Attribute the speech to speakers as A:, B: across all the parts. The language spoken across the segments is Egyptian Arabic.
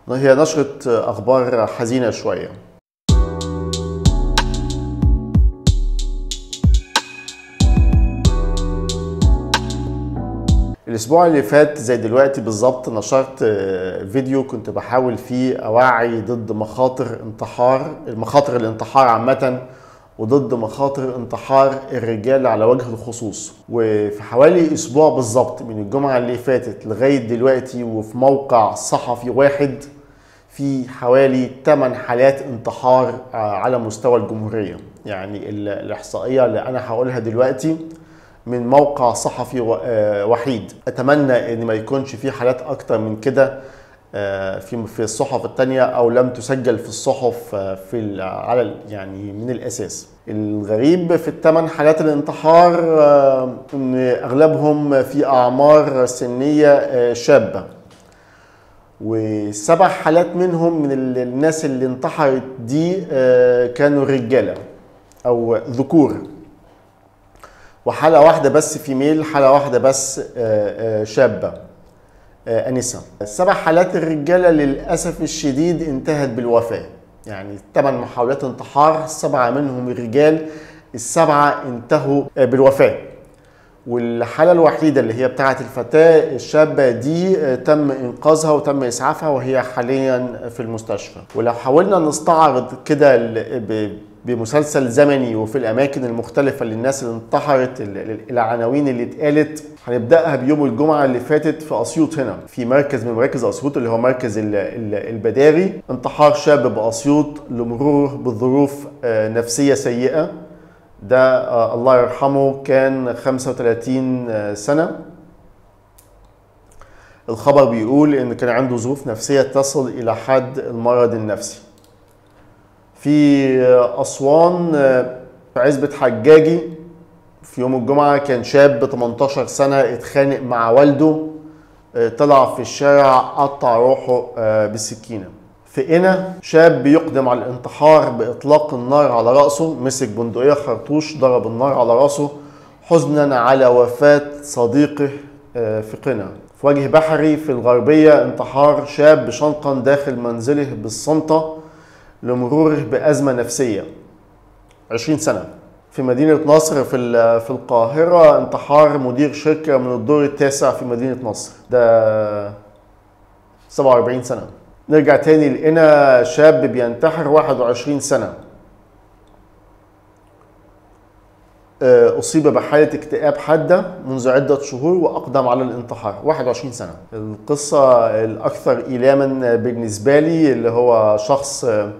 A: هي نشرة أخبار حزينة شوية الأسبوع اللي فات زي دلوقتي بالظبط نشرت فيديو كنت بحاول فيه أوعي ضد مخاطر انتحار مخاطر الانتحار عامة وضد مخاطر انتحار الرجال على وجه الخصوص وفي حوالي اسبوع بالظبط من الجمعه اللي فاتت لغايه دلوقتي وفي موقع صحفي واحد في حوالي 8 حالات انتحار على مستوى الجمهوريه يعني الاحصائيه اللي انا هقولها دلوقتي من موقع صحفي وحيد اتمنى ان ما يكونش في حالات اكتر من كده في في الصحف الثانيه او لم تسجل في الصحف في على يعني من الاساس الغريب في الثمان حالات الانتحار ان اغلبهم في اعمار سنيه شابه وسبع حالات منهم من الناس اللي انتحرت دي كانوا رجاله او ذكور وحاله واحده بس فيميل حاله واحده بس شابه انسه السبع حالات الرجاله للاسف الشديد انتهت بالوفاه يعني ثمان محاولات انتحار سبعه منهم رجال السبعه انتهوا بالوفاه والحاله الوحيده اللي هي بتاعه الفتاه الشابه دي تم انقاذها وتم اسعافها وهي حاليا في المستشفى ولو حاولنا نستعرض كده بمسلسل زمني وفي الاماكن المختلفه للناس اللي انتحرت العناوين اللي اتقالت هنبداها بيوم الجمعه اللي فاتت في اسيوط هنا في مركز من مراكز اسيوط اللي هو مركز البداري انتحار شاب باسيوط لمرور بظروف نفسيه سيئه ده الله يرحمه كان 35 سنه الخبر بيقول ان كان عنده ظروف نفسيه تصل الى حد المرض النفسي في أسوان في عزبة حجاجي في يوم الجمعة كان شاب 18 سنة اتخانق مع والده طلع في الشارع قطع روحه بالسكينة في قنا شاب يقدم على الانتحار بإطلاق النار على رأسه مسك بندقية خرطوش ضرب النار على رأسه حزنا على وفاة صديقه في قنا في وجه بحري في الغربية انتحار شاب شنقا داخل منزله بالصمتة لمروره بأزمة نفسية 20 سنة في مدينة نصر في في القاهرة انتحار مدير شركة من الدور التاسع في مدينة نصر ده 47 سنة نرجع تاني لقينا شاب بينتحر 21 سنة أصيب بحالة اكتئاب حادة منذ عدة شهور وأقدم على الانتحار 21 سنة القصة الأكثر إيلاما بالنسبة لي اللي هو شخص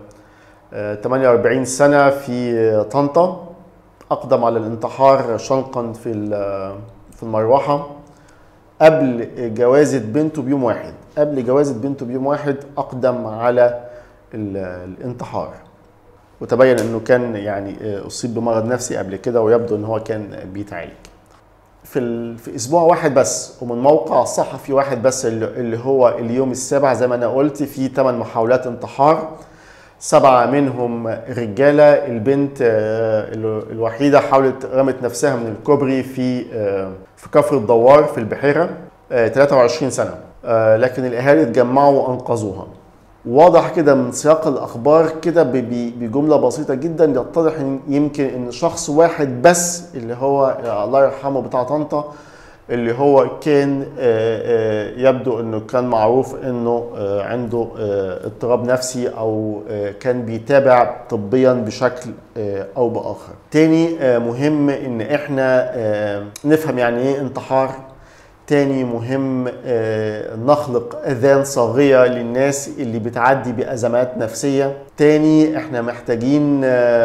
A: 48 سنة في طنطا أقدم على الانتحار شنقا في في المروحة قبل جوازة بنته بيوم واحد قبل جوازة بنته بيوم واحد أقدم على الانتحار وتبين انه كان يعني اصيب بمرض نفسي قبل كده ويبدو ان هو كان بيتعالج في في اسبوع واحد بس ومن موقع صحفي واحد بس اللي هو اليوم السابع زي ما انا قلت في ثمان محاولات انتحار سبعة منهم رجالة البنت الوحيدة حاولت رمت نفسها من الكوبري في في كفر الدوار في البحيرة 23 سنة لكن الأهالي اتجمعوا وأنقذوها واضح كده من سياق الاخبار كده بجمله بسيطه جدا يتضح ان يمكن ان شخص واحد بس اللي هو الله يرحمه بتاع طنطا اللي هو كان يبدو انه كان معروف انه عنده اضطراب نفسي او كان بيتابع طبيا بشكل او باخر. تاني مهم ان احنا نفهم يعني ايه انتحار تاني مهم نخلق اذان صاغيه للناس اللي بتعدي بازمات نفسيه تاني احنا محتاجين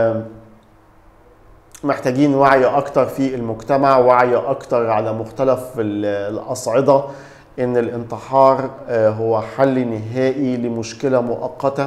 A: محتاجين وعي اكتر في المجتمع وعي اكتر على مختلف الاصعده ان الانتحار هو حل نهائي لمشكله مؤقته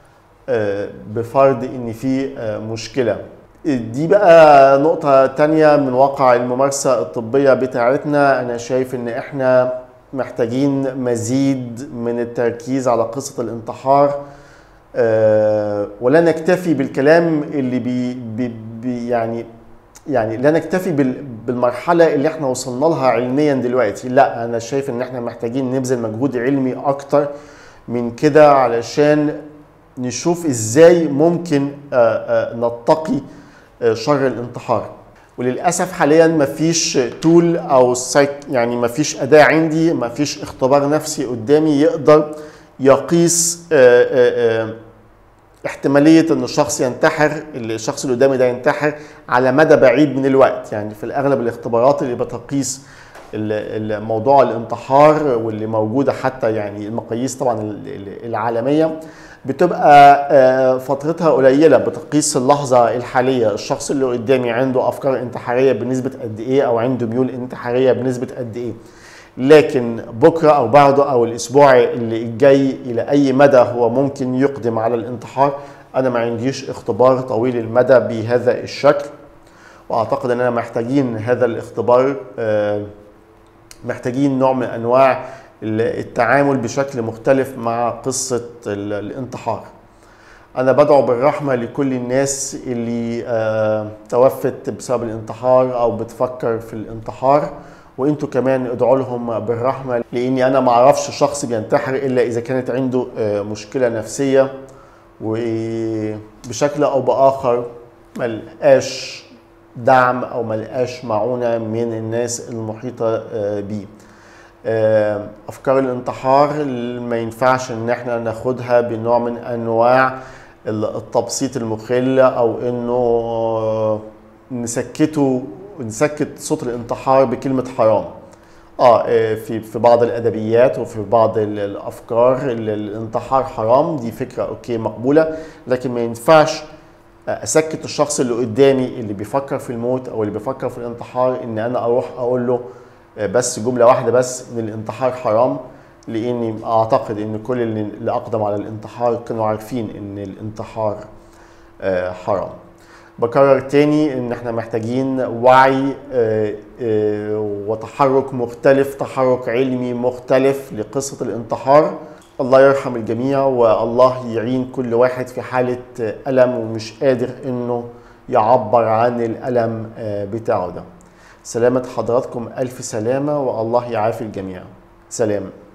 A: بفرض ان في مشكله دي بقى نقطة تانية من واقع الممارسة الطبية بتاعتنا أنا شايف إن إحنا محتاجين مزيد من التركيز على قصة الانتحار أه ولا نكتفي بالكلام اللي بي, بي, بي يعني يعني لا نكتفي بالمرحلة اللي احنا وصلنا لها علميا دلوقتي لا أنا شايف إن احنا محتاجين نبذل مجهود علمي أكتر من كده علشان نشوف ازاي ممكن آه، آه، نتقي آه، شر الانتحار وللاسف حاليا مفيش تول او سايك يعني مفيش اداه عندي مفيش اختبار نفسي قدامي يقدر يقيس آه، آه، آه، احتماليه ان الشخص ينتحر الشخص اللي قدامي ده ينتحر على مدى بعيد من الوقت يعني في الاغلب الاختبارات اللي بتقيس ال- ال- موضوع الانتحار واللي موجوده حتى يعني المقاييس طبعا ال- ال- العالميه بتبقى آه، فترتها قليله بتقيس اللحظه الحاليه الشخص اللي قدامي عنده افكار انتحاريه بنسبه قد ايه او عنده ميول انتحاريه بنسبه قد ايه لكن بكره او بعده او الاسبوع اللي الجاي الى اي مدى هو ممكن يقدم على الانتحار انا ما عنديش اختبار طويل المدى بهذا الشكل واعتقد اننا محتاجين هذا الاختبار آه، محتاجين نوع من انواع التعامل بشكل مختلف مع قصه ال- الانتحار انا بدعو بالرحمه لكل الناس اللي آه، توفت بسبب الانتحار او بتفكر في الانتحار وانتوا كمان ادعوا لهم بالرحمه لاني انا ما اعرفش شخص بينتحر الا اذا كانت عنده آه، مشكله نفسيه وبشكل او باخر ملقاش دعم او ملقاش معونه من الناس المحيطه آه، بيه آه، افكار الانتحار ما ينفعش ان احنا ناخدها بنوع من انواع التبسيط المخل او انه آه، نسكته نسكت صوت الانتحار بكلمه حرام اه آه، في في بعض الادبيات وفي بعض ال- الافكار ال- الانتحار حرام دي فكره اوكي مقبوله لكن ما ينفعش اسكت الشخص اللي قدامي اللي بيفكر في الموت او اللي بيفكر في الانتحار ان انا اروح اقول له بس جمله واحده بس ان الانتحار حرام لاني اعتقد ان كل اللي اللي اقدم على الانتحار كانوا عارفين ان الانتحار آه، حرام بكرر تاني ان احنا محتاجين وعي آه، آه، وتحرك مختلف تحرك علمي مختلف لقصة الانتحار الله يرحم الجميع والله يعين كل واحد في حالة آه، ألم ومش قادر انه يعبر عن الألم آه، بتاعه ده سلامة حضراتكم ألف سلامة والله يعافي الجميع سلام